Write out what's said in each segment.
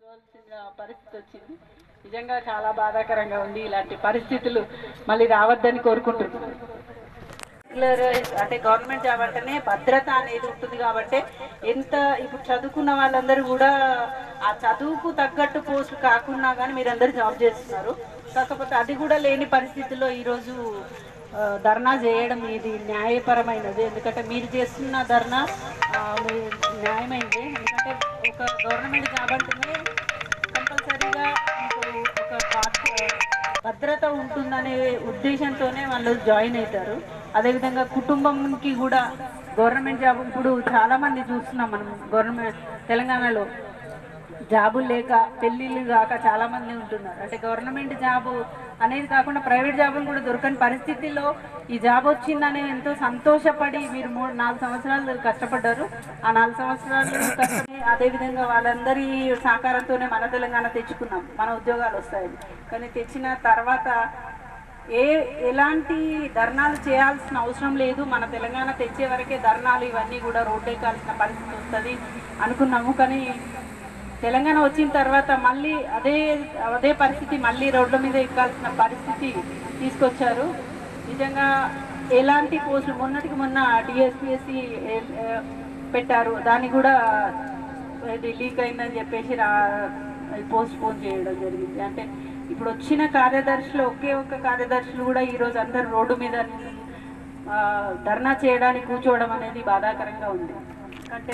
చూడాల్సిన పరిస్థితి వచ్చింది నిజంగా చాలా బాధాకరంగా ఉంది ఇలాంటి పరిస్థితులు మళ్ళీ రావద్దని కోరుకుంటున్నాను రెగ్యులర్ అంటే గవర్నమెంట్ జాబ్ అంటేనే భద్రత అనేది ఉంటుంది కాబట్టి ఎంత ఇప్పుడు చదువుకున్న వాళ్ళందరూ కూడా ఆ చదువుకు తగ్గట్టు పోస్టులు కాకున్నా కానీ మీరందరూ జాబ్ చేస్తున్నారు కాకపోతే అది కూడా లేని పరిస్థితుల్లో ఈరోజు ఆ, ధర్నా చేయడం ఇది న్యాయపరమైనది ఎందుకంటే మీరు చేస్తున్న ధర్నా ఆ, మీ న్యాయమైనది ఎందుకంటే ఒక గవర్నమెంట్ జాబ్ అంటేనే కంపల్సరీగా మీకు ఒక బాధ్య- భద్రత ఉంటుందనే ఉద్దేశంతోనే వాళ్ళు జాయిన్ అవుతారు అదేవిధంగా కుటుంబంకి కూడా గవర్నమెంట్ జాబ్ ఇప్పుడు చాలా మంది చూస్తున్నాం మనం గవర్నమెంట్ తెలంగాణలో జాబులు లేక పెళ్ళిళ్ళు కాక చాలా మంది ఉంటున్నారు అంటే గవర్నమెంట్ జాబ్ అనేది కాకుండా ప్రైవేట్ జాబులు కూడా దొరకని పరిస్థితిలో ఈ జాబ్ వచ్చిందని ఎంతో సంతోషపడి మీరు మూడు నాలుగు సంవత్సరాలు కష్టపడ్డారు ఆ నాలుగు సంవత్సరాలు కష్టపడి అదేవిధంగా వాళ్ళందరి సహకారంతోనే మన తెలంగాణ తెచ్చుకున్నాం మన ఉద్యోగాలు వస్తాయని కానీ తెచ్చిన తర్వాత ఏ ఎలాంటి ధర్నాలు చేయాల్సిన అవసరం లేదు మన తెలంగాణ తెచ్చే వరకే ధర్నాలు ఇవన్నీ కూడా రోడ్డు ఎక్కాల్సిన పరిస్థితి వస్తుంది అనుకున్నాము కానీ తెలంగాణ వచ్చిన తర్వాత మళ్ళీ అదే అదే పరిస్థితి మళ్ళీ రోడ్ల మీద ఎక్కాల్సిన పరిస్థితి తీసుకొచ్చారు నిజంగా ఎలాంటి పోస్టులు మొన్నటికి మొన్న టీఎస్పీఎస్సి పెట్టారు దాన్ని కూడా ఇది లీక్ అయిందని చెప్పేసి రా పోస్ట్ పోన్ చేయడం జరిగింది అంటే ఇప్పుడు వచ్చిన కార్యదర్శులు ఒకే ఒక్క కార్యదర్శులు కూడా ఈరోజు అందరు రోడ్డు మీద ఆ, ధర్నా చేయడానికి కూర్చోవడం అనేది బాధాకరంగా ఉంది అంటే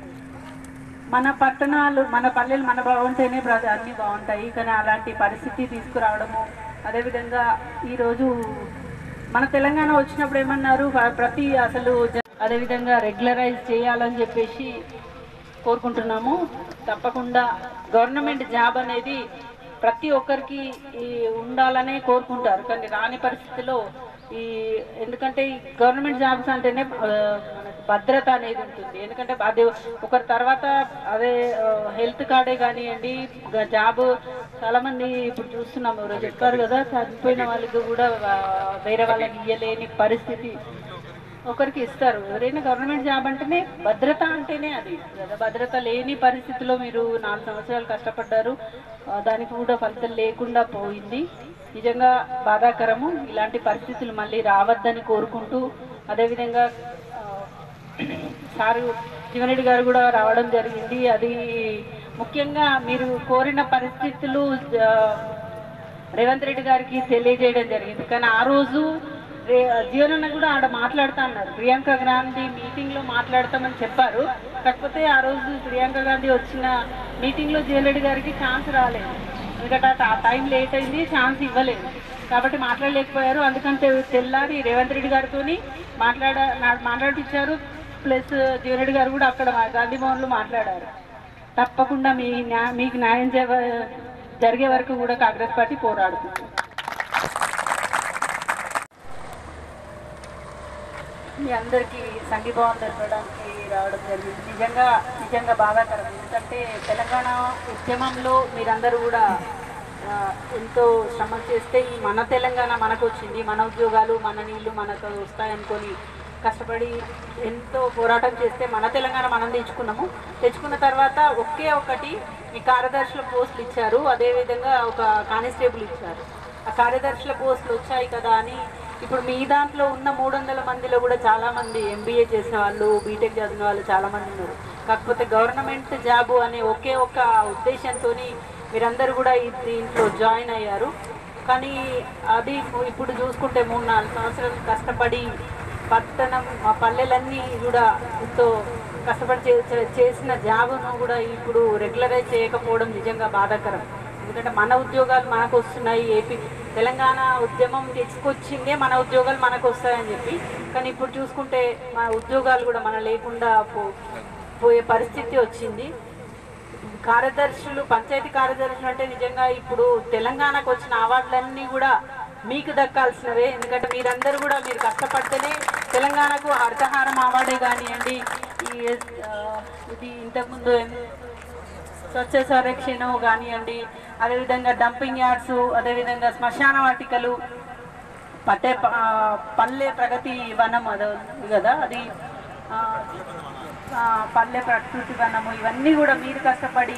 మన పట్టణాలు మన పల్లెలు మన బాగుంటేనే ప్ర- అన్నీ బాగుంటాయి కానీ అలాంటి పరిస్థితి తీసుకురావడము అదేవిధంగా ఈరోజు మన తెలంగాణ వచ్చినప్పుడు ఏమన్నారు ప్ర- ప్రతి అసలు జ- అదేవిధంగా రెగ్యులరైజ్ చేయాలని చెప్పేసి కోరుకుంటున్నాము తప్పకుండా గవర్నమెంట్ జాబ్ అనేది ప్రతి ఒక్కరికి ఈ ఉండాలనే కోరుకుంటారు కానీ రాని పరిస్థితిలో ఈ ఎందుకంటే ఈ గవర్నమెంట్ జాబ్స్ అంటేనే ఆ, మనకు భద్రత అనేది ఉంటుంది ఎందుకంటే అది ఒకరి తర్వాత అదే హెల్త్ కార్డే కానివ్వండి గ- జాబ్ చాలా మంది ఇప్పుడు చూస్తున్నాము ఎవరో చెప్పారు కదా చనిపోయిన వాళ్ళకి కూడా ఆ, వేరే వాళ్ళకి ఇయ్యలేని పరిస్థితి ఒకరికి ఇస్తారు ఎవరైనా గవర్నమెంట్ జాబ్ అంటేనే భద్రత అంటేనే అది కదా భద్రత లేని పరిస్థితిలో మీరు నాలుగు సంవత్సరాలు కష్టపడ్డారు ఆ, దానికి కూడా ఫలితం లేకుండా పోయింది నిజంగా బాధాకరము ఇలాంటి పరిస్థితులు మళ్ళీ రావద్దని కోరుకుంటూ అదేవిధంగా ఆ, సారు జీవనరెడ్డి గారు కూడా రావడం జరిగింది అది ముఖ్యంగా మీరు కోరిన పరిస్థితులు ఆ, రేవంత్ రెడ్డి గారికి తెలియజేయడం జరిగింది కానీ ఆ రోజు రే జీవనన్న కూడా ఆడ మాట్లాడుతా అన్నారు ప్రియాంక గాంధీ మీటింగ్లో మాట్లాడతామని చెప్పారు కాకపోతే ఆ రోజు ప్రియాంక గాంధీ వచ్చిన మీటింగ్లో జీవన్ రెడ్డి గారికి ఛాన్స్ రాలేదు ఎందుకంటే ఆ టైం లేట్ అయింది ఛాన్స్ ఇవ్వలేదు కాబట్టి మాట్లాడలేకపోయారు అందుకని తె- తెల్లారి రేవంత్ రెడ్డి గారితో మాట్లాడ నా- మాట్లాడిపించారు ప్లస్ జీవన్ రెడ్డి గారు కూడా అక్కడ మా గాంధీ భవన్లో మాట్లాడారు తప్పకుండా మీ న్యా మీకు న్యాయం చేయ జరిగే వరకు కూడా కాంగ్రెస్ పార్టీ పోరాడుతుంది మీ అందరికీ సంఘీభావం తెలపడానికి రావడం జరిగింది నిజంగా నిజంగా బాధాకరం ఎందుకంటే తెలంగాణ ఉద్యమంలో మీరందరూ కూడా ఆ, ఎంతో శ్రమ చేస్తే ఈ మన తెలంగాణ మనకు వచ్చింది మన ఉద్యోగాలు మన నీళ్లు మనకు వస్తాయనుకొని కష్టపడి ఎంతో పోరాటం చేస్తే మన తెలంగాణ మనం తెచ్చుకున్నాము తెచ్చుకున్న తర్వాత ఒకే ఒకటి ఈ కార్యదర్శుల పోస్టులు ఇచ్చారు అదేవిధంగా ఒక కానిస్టేబుల్ ఇచ్చారు ఆ కార్యదర్శుల పోస్టులు వచ్చాయి కదా అని ఇప్పుడు మీ దాంట్లో ఉన్న మూడు వందల మందిలో కూడా చాలా మంది ఎంబీఏ చేసిన వాళ్ళు బీటెక్ చదివిన వాళ్ళు చాలా మంది ఉన్నారు కాకపోతే గవర్నమెంట్ జాబు అనే ఒకే ఒక ఉద్దేశంతో మీరందరూ కూడా ఈ దీంట్లో జాయిన్ అయ్యారు కానీ అది ఇప్పుడు చూసుకుంటే మూడు నాలుగు సంవత్సరాలు కష్టపడి పట్టణం మా పల్లెలన్నీ కూడా ఎంతో కష్టపడి చే- చే- చేసిన జాబును కూడా ఇప్పుడు రెగ్యులరైజ్ చేయకపోవడం నిజంగా బాధాకరం ఎందుకంటే మన ఉద్యోగాలు మనకు వస్తున్నాయి ఏపీ తెలంగాణ ఉద్యమం తెచ్చుకొచ్చిందే మన ఉద్యోగాలు మనకు వస్తాయని చెప్పి కానీ ఇప్పుడు చూసుకుంటే మన ఉద్యోగాలు కూడా మన లేకుండా పో పోయే పరిస్థితి వచ్చింది కార్యదర్శులు పంచాయతీ కార్యదర్శులు అంటే నిజంగా ఇప్పుడు తెలంగాణకు వచ్చిన అవార్డులన్నీ కూడా మీకు దక్కాల్సినవే ఎందుకంటే మీరందరూ కూడా మీరు కష్టపడితేనే తెలంగాణకు హరితహారం అవార్డే కానివ్వండి ఈ ఆ, ఇది ఇంతకుముందు ఏం- స్వచ్ఛ సంరక్షణ కానివ్వండి అదేవిధంగా డంపింగ్ యార్డ్స్ అదేవిధంగా శ్మశాన వాటికలు పట్టే ప- ఆ, పల్లె ప్రగతి వనం అది ఉంది కదా అది ఆ, ఆ, పల్లె ప్రకృతి వనము ఇవన్నీ కూడా మీరు కష్టపడి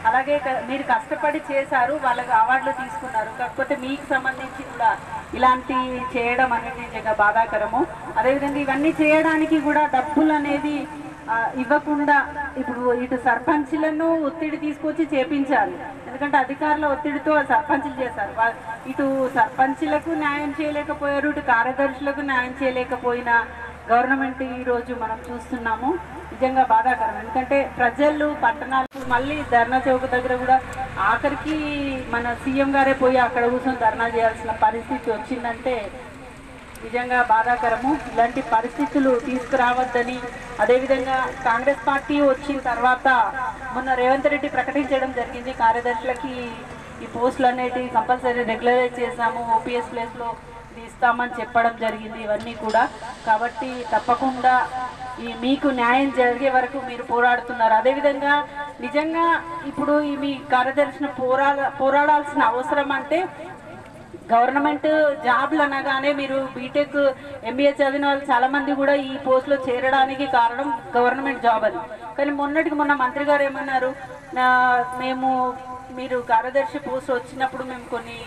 అలాగే క- మీరు కష్టపడి చేశారు వాళ్ళకి అవార్డులు తీసుకున్నారు కాకపోతే మీకు సంబంధించి కూడా ఇలాంటి చేయడం అనేది నిజంగా బాధాకరము అదేవిధంగా ఇవన్నీ చేయడానికి కూడా డబ్బులు అనేది ఆ, ఇవ్వకుండా ఇప్పుడు ఇటు సర్పంచ్లను ఒత్తిడి తీసుకొచ్చి చేపించాలి ఎందుకంటే అధికారుల ఒత్తిడితో సర్పంచ్లు చేశారు వా- ఇటు సర్పంచ్లకు న్యాయం చేయలేకపోయారు ఇటు కార్యదర్శులకు న్యాయం చేయలేకపోయినా గవర్నమెంట్ ఈ రోజు మనం చూస్తున్నాము నిజంగా బాధాకరం ఎందుకంటే ప్రజలు పట్టణాలు మళ్ళీ ధర్నా చౌక దగ్గర కూడా ఆఖరికి మన సీఎం గారే పోయి అక్కడ కూర్చొని ధర్నా చేయాల్సిన పరిస్థితి వచ్చిందంటే నిజంగా బాధాకరము ఇలాంటి పరిస్థితులు తీసుకురావద్దని అదేవిధంగా కాంగ్రెస్ పార్టీ వచ్చిన తర్వాత మొన్న రేవంత్ రెడ్డి ప్రకటించడం జరిగింది కార్యదర్శులకి ఈ పోస్టులు అనేటివి కంపల్సరీ రెగ్యులరైజ్ చేసాము ఓపీఎస్ ప్లేస్లో ఇది ఇస్తామని చెప్పడం జరిగింది ఇవన్నీ కూడా కాబట్టి తప్పకుండా ఈ మీకు న్యాయం జరిగే వరకు మీరు పోరాడుతున్నారు అదేవిధంగా నిజంగా ఇప్పుడు ఈ మీ కార్యదర్శిని పోరాడ పోరాడాల్సిన అవసరం అంటే గవర్నమెంట్ జాబ్లు అనగానే మీరు బీటెక్ ఎంబీఏ చదివిన వాళ్ళు చాలా మంది కూడా ఈ పోస్ట్లో చేరడానికి కారణం గవర్నమెంట్ జాబ్ అని కానీ మొన్నటికి మొన్న మంత్రి గారు ఏమన్నారు నా- మేము మీరు కార్యదర్శి పోస్ట్ వచ్చినప్పుడు మేము కొన్ని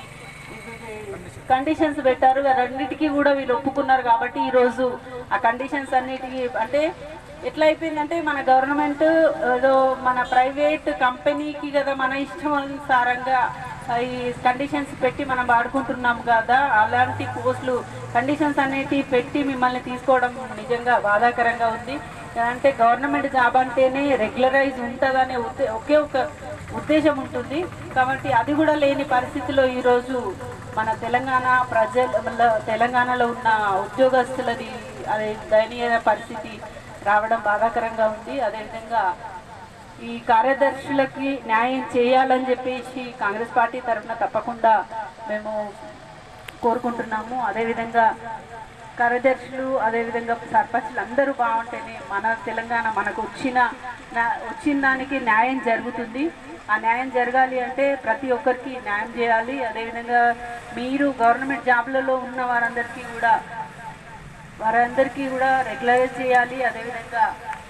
కండిషన్స్ పెట్టారు రెండింటికి కూడా వీళ్ళు ఒప్పుకున్నారు కాబట్టి ఈరోజు ఆ కండిషన్స్ అన్నిటికీ అంటే ఎట్లా అయిపోయిందంటే మన గవర్నమెంట్ ఏదో మన ప్రైవేట్ కంపెనీకి కదా మన ఇష్టం అనుసారంగా ఈ కండిషన్స్ పెట్టి మనం వాడుకుంటున్నాం కదా అలాంటి పోస్టులు కండిషన్స్ అనేటివి పెట్టి మిమ్మల్ని తీసుకోవడం నిజంగా బాధాకరంగా ఉంది అంటే గవర్నమెంట్ జాబ్ అంటేనే రెగ్యులరైజ్ ఉంటుందనే ఉద్దే- ఒకే ఒక ఉద్దేశం ఉంటుంది కాబట్టి అది కూడా లేని పరిస్థితిలో ఈరోజు మన తెలంగాణ ప్రజల తెలంగాణలో ఉన్న ఉద్యోగస్తులది అదే దయనీయ పరిస్థితి రావడం బాధాకరంగా ఉంది అదేవిధంగా ఈ కార్యదర్శులకి న్యాయం చేయాలని చెప్పేసి కాంగ్రెస్ పార్టీ తరఫున తప్పకుండా మేము కోరుకుంటున్నాము అదేవిధంగా కార్యదర్శులు అదేవిధంగా సర్పంచ్లు అందరూ బాగుంటేనే మన తెలంగాణ మనకు వచ్చిన నా- వచ్చిన దానికి న్యాయం జరుగుతుంది ఆ న్యాయం జరగాలి అంటే ప్రతి ఒక్కరికి న్యాయం చేయాలి అదేవిధంగా మీరు గవర్నమెంట్ జాబ్లలో ఉన్న వారందరికీ కూడా వారందరికీ కూడా రెగ్యులరైజ్ చేయాలి అదేవిధంగా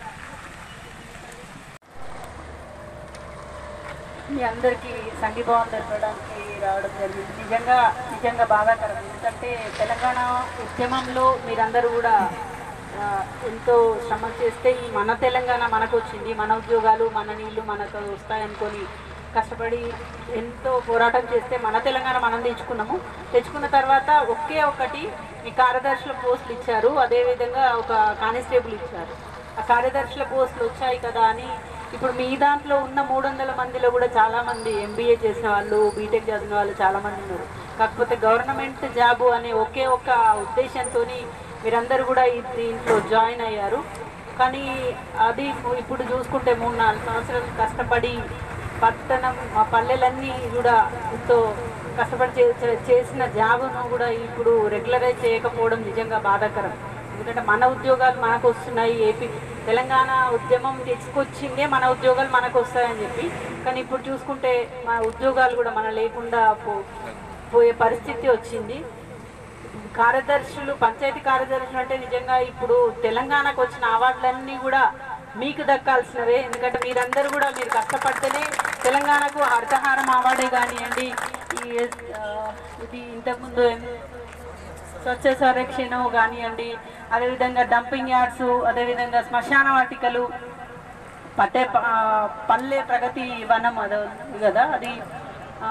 మీ అందరికీ సంఘీభావం తెలపడానికి రావడం జరిగింది నిజంగా నిజంగా బాధాకరం ఎందుకంటే తెలంగాణ ఉద్యమంలో మీరందరూ కూడా ఆ, ఎంతో శ్రమ చేస్తే ఈ మన తెలంగాణ మనకు వచ్చింది మన ఉద్యోగాలు మన నీళ్లు మనకు వస్తాయనుకొని కష్టపడి ఎంతో పోరాటం చేస్తే మన తెలంగాణ మనం తెచ్చుకున్నాము తెచ్చుకున్న తర్వాత ఒకే ఒకటి ఈ కార్యదర్శుల పోస్టులు ఇచ్చారు అదేవిధంగా ఒక కానిస్టేబుల్ ఇచ్చారు ఆ కార్యదర్శుల పోస్టులు వచ్చాయి కదా అని ఇప్పుడు మీ దాంట్లో ఉన్న మూడు వందల మందిలో కూడా చాలా మంది ఎంబీఏ చేసిన వాళ్ళు బీటెక్ చదివిన వాళ్ళు చాలా మంది ఉన్నారు కాకపోతే గవర్నమెంట్ జాబు అనే ఒకే ఒక ఉద్దేశంతో మీరందరూ కూడా ఈ దీంట్లో జాయిన్ అయ్యారు కానీ అది ఇప్పుడు చూసుకుంటే మూడు నాలుగు సంవత్సరాలు కష్టపడి పట్టణం మా పల్లెలన్నీ కూడా ఎంతో కష్టపడి చే- చే- చేసిన జాబును కూడా ఇప్పుడు రెగ్యులరైజ్ చేయకపోవడం నిజంగా బాధాకరం ఎందుకంటే మన ఉద్యోగాలు మనకు వస్తున్నాయి ఏపీ తెలంగాణ ఉద్యమం తెచ్చుకొచ్చిందే మన ఉద్యోగాలు మనకు వస్తాయని చెప్పి కానీ ఇప్పుడు చూసుకుంటే మన ఉద్యోగాలు కూడా మన లేకుండా పో పోయే పరిస్థితి వచ్చింది కార్యదర్శులు పంచాయతీ కార్యదర్శులు అంటే నిజంగా ఇప్పుడు తెలంగాణకు వచ్చిన అవార్డులన్నీ కూడా మీకు దక్కాల్సినవే ఎందుకంటే మీరందరూ కూడా మీరు కష్టపడితేనే తెలంగాణకు హరితహారం అవార్డే కానివ్వండి ఈ ఆ, ఇది ఇంతకుముందు ఏం- స్వచ్ఛ సంరక్షణ కానివ్వండి అదేవిధంగా డంపింగ్ యార్డ్స్ అదేవిధంగా శ్మశాన వాటికలు పట్టే ప- ఆ, పల్లె ప్రగతి వనం అది ఉంది కదా అది ఆ,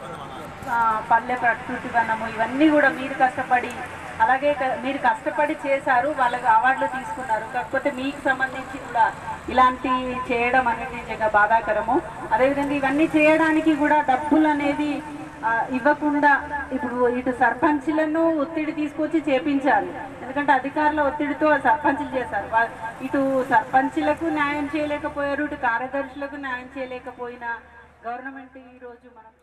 ఆ, పల్లె ప్రకృతి వనము ఇవన్నీ కూడా మీరు కష్టపడి అలాగే క- మీరు కష్టపడి చేశారు వాళ్ళకి అవార్డులు తీసుకున్నారు కాకపోతే మీకు సంబంధించి కూడా ఇలాంటి చేయడం అనేది నిజంగా బాధాకరము అదేవిధంగా ఇవన్నీ చేయడానికి కూడా డబ్బులు అనేది ఆ, ఇవ్వకుండా ఇప్పుడు ఇటు సర్పంచ్లను ఒత్తిడి తీసుకొచ్చి చేపించాలి ఎందుకంటే అధికారుల ఒత్తిడితో సర్పంచ్లు చేశారు వా- ఇటు సర్పంచ్లకు న్యాయం చేయలేకపోయారు ఇటు కార్యదర్శులకు న్యాయం చేయలేకపోయినా గవర్నమెంట్ ఈ రోజు మనం